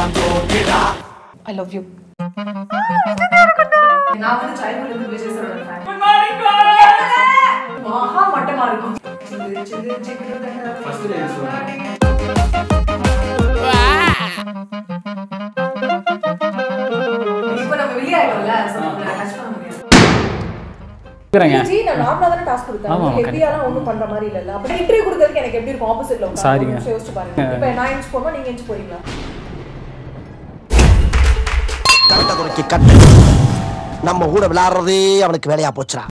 I love you நான் வந்து childhood இருந்து விஜய் சாரோட fan. மகா மட்டமா இருக்கும் சிந்து, சிந்து, சிந்து, இப்ப நம்ம வெளியாயிட்டோம்ல, so நம்மள touch பண்ண முடியாது. இருக்கிறேங்க ஜி நான் நார்மலா தானே டாஸ்க் கொடுத்தேன் ஆமா, ஆமா, ஹெவியாலாம் ஒண்ணும் பண்ற மாதிரி இல்ல அப்படி இன்டர்வியூ கொடுக்கறதுக்கு எனக்கு எப்படி இருக்கும் ஆப்போசிட்ல Sorryங்க. யோசிச்சு பாருங்க இப்போ நான் இன்ச் போமா நீங்க இன்ச் போறீங்களா கட்ட துறைக்கு கட்டு நம்ம கூட விளையாடுறதே அவனுக்கு வேலையா போச்சுடா